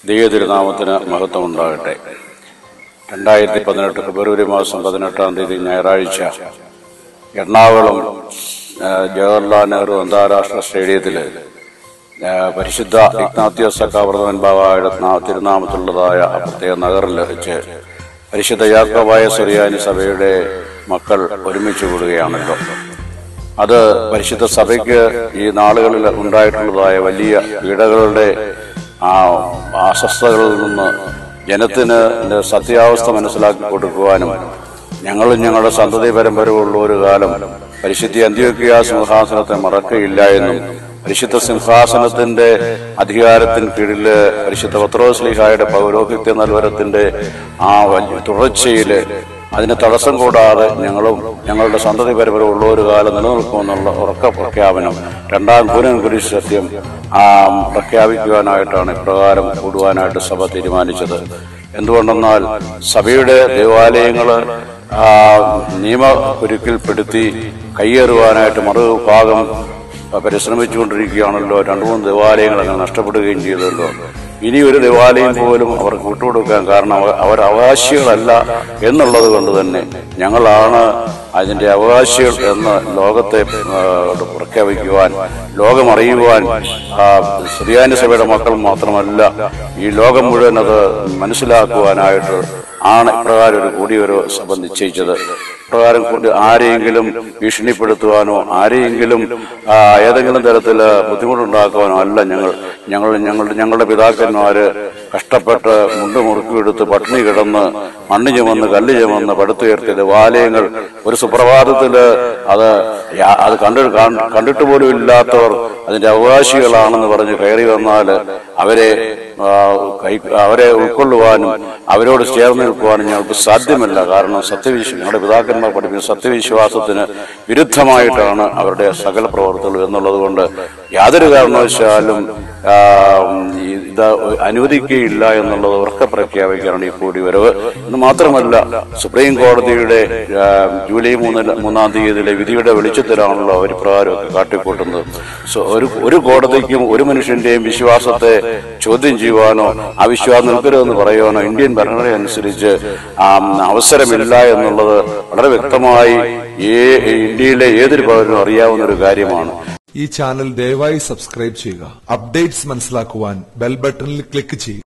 ദൈവതിരുനാമത്തിന് മഹത്വമുണ്ടാകട്ടെ രണ്ടായിരത്തി പതിനെട്ട് ഫെബ്രുവരി മാസം പതിനെട്ടാം തീയതി ഞായറാഴ്ച എറണാകുളം ആ, ജവഹർലാൽ നെഹ്റു അന്താരാഷ്ട്ര സ്റ്റേഡിയത്തിൽ ആ, പരിശുദ്ധ ഇഗ്നാത്യോസ് സക്കാവർദ്ധവൻ ബാബായുടെ നാ- തിരുനാമത്തിലുള്ളതായ ആ പ്രത്യേക നഗറിൽ വെച്ച് പരിശുദ്ധ യാക്കോബായ സുറിയാനി സഭയുടെ മക്കൾ ഒരുമിച്ച് കൂടുകയാണല്ലോ അത് പരിശുദ്ധ സഭയ്ക്ക് ഈ നാളുകളിൽ ഉണ്ടായിട്ടുള്ളതായ വലിയ പീഡകളുടെ ആ അസ്വസ്ഥതകളിൽ നിന്ന് ജനത്തിന് ഇതിന്റെ സത്യാവസ്ഥ മനസ്സിലാക്കി കൊടുക്കുവാനും ഞങ്ങളും ഞങ്ങളുടെ സന്തതി പരമ്പരയുള്ള ഒരു കാലം പരിശുദ്ധി അന്ത്യോക്യ സിംഹാസനത്തെ മറക്കയില്ല എന്നും പരിശുദ്ധ സിംഹാസനത്തിന്റെ അധികാരത്തിന് കീഴില് പരിശുദ്ധ പത്രോസ്ലിഹായുടെ പൗരോഹിത്യ നൽവരത്തിന്റെ ആ വലിയ തുടർച്ചയില് അതിന് തടസ്സം കൂടാതെ ഞങ്ങളും ഞങ്ങളുടെ സന്തതി പരമ്പര ഉള്ള ഒരു കാലം നിലനിൽക്കുമെന്നുള്ള ഉറക്ക പ്രഖ്യാപനം രണ്ടാം കുരൻ കുരിശ് സത്യം ആ പ്രഖ്യാപിക്കുവാനായിട്ടാണ് ഇപ്രകാരം കൂടുവാനായിട്ട് സഭ തീരുമാനിച്ചത് എന്തുകൊണ്ടെന്നാൽ സഭയുടെ ദേവാലയങ്ങള് ആ നിയമകുരുക്കിൽപ്പെടുത്തി കയ്യേറുവാനായിട്ട് മറുഭാഗം പരിശ്രമിച്ചുകൊണ്ടിരിക്കുകയാണല്ലോ രണ്ടു മൂന്ന് ദേവാലയങ്ങൾ അങ്ങനെ നഷ്ടപ്പെടുകയും ചെയ്തല്ലോ ഇനി ഒരു ദേവാലയം പോലും അവർക്ക് വിട്ടുകൊടുക്കാൻ കാരണം അവ- അവർ അവകാശികളല്ല എന്നുള്ളത് കൊണ്ട് തന്നെ ഞങ്ങളാണ് അതിന്റെ അവകാശികൾ എന്ന് ലോകത്തെ ആ, പ്രഖ്യാപിക്കുവാൻ ലോകമറിയുവാൻ ആ, സുറിയാനി സഭയുടെ മക്കൾ മാത്രമല്ല ഈ ലോകം മുഴുവൻ അത് മനസ്സിലാക്കുവാനായിട്ട് ആണ് ഇപ്രകാരം ഒരു കൂടിയൊരു സഭ നിശ്ചയിച്ചത് ഇപ്രകാരം കൂടി ആരെയെങ്കിലും ഭീഷണിപ്പെടുത്തുവാനോ ആരെയെങ്കിലും ആ, ഏതെങ്കിലും തരത്തിൽ ബുദ്ധിമുട്ടുണ്ടാക്കുവാനോ അല്ല ഞങ്ങൾ ഞങ്ങൾ ഞങ്ങളുടെ ഞങ്ങളുടെ പിതാക്കന്മാര് കഷ്ടപ്പെട്ട് മുണ്ട് മുറുക്കിയെടുത്ത് പട്ടിണി കിടന്ന് മണ്ണ് ചുമന്ന് കല്ല് ചുമന്ന് പടുത്തുയർത്തിയ ദേവാലയങ്ങൾ ഒരു സുപ്രഭാതത്തില് അത് യാ- അത് കണ്ടു കാണ്- കണ്ടിട്ട് പോലും ഇല്ലാത്തവർ അതിന്റെ അവകാശികളാണെന്ന് പറഞ്ഞ് കയറി വന്നാൽ അവരെ ആ, കൈ- അവരെ ഉൾക്കൊള്ളുവാനും അവരോട് ചേർന്ന് നിൽക്കുവാനും ഞങ്ങൾക്ക് സാധ്യമല്ല കാരണം സത്യവിശ്വ ഞങ്ങളുടെ പിതാക്കന്മാർ പഠിപ്പിക്കുന്ന സത്യവിശ്വാസത്തിന് വിരുദ്ധമായിട്ടാണ് അവരുടെ സകല പ്രവർത്തനങ്ങളും എന്നുള്ളത് കൊണ്ട് യാതൊരു കാരണവശാലും ആ, ഈ ഇത് അനുവദിക്കുകയില്ല എന്നുള്ളത് ഉറക്കെ പ്രഖ്യാപിക്കാനാണ് ഈ കൂടിവരവ് എന്ന് മാത്രമല്ല സുപ്രീം കോടതിയുടെ ആ, ജൂലൈ മൂന്നിന് മൂന്നാം തീയതിയിലെ വിധിയുടെ വെളിച്ചത്തിലാണല്ലോ അവർ പ്രകാരമൊക്കെ കാട്ടിക്കൂട്ടുന്നത് സോ ഒരു ഒരു കോടതിക്കും ഒരു മനുഷ്യന്റെയും വിശ്വാസത്തെ ചോദ്യം ചെയ്യുവാനോ ആ വിശ്വാസം നിൽക്കരുതെന്ന് പറയുവാനോ ഇന്ത്യൻ ഭരണഘടന അനുസരിച്ച് ആ, അവസരമില്ല എന്നുള്ളത് വളരെ വ്യക്തമായി ഏ- ഇന്ത്യയിലെ ഏതൊരു പൗരനും അറിയാവുന്ന ഒരു കാര്യമാണ് ഈ ചാനൽ ദയവായി സബ്സ്ക്രൈബ് ചെയ്യുക അപ്ഡേറ്റ്സ് മനസ്സിലാക്കുവാൻ ബെൽ ബട്ടണിൽ ക്ലിക്ക് ചെയ്യുക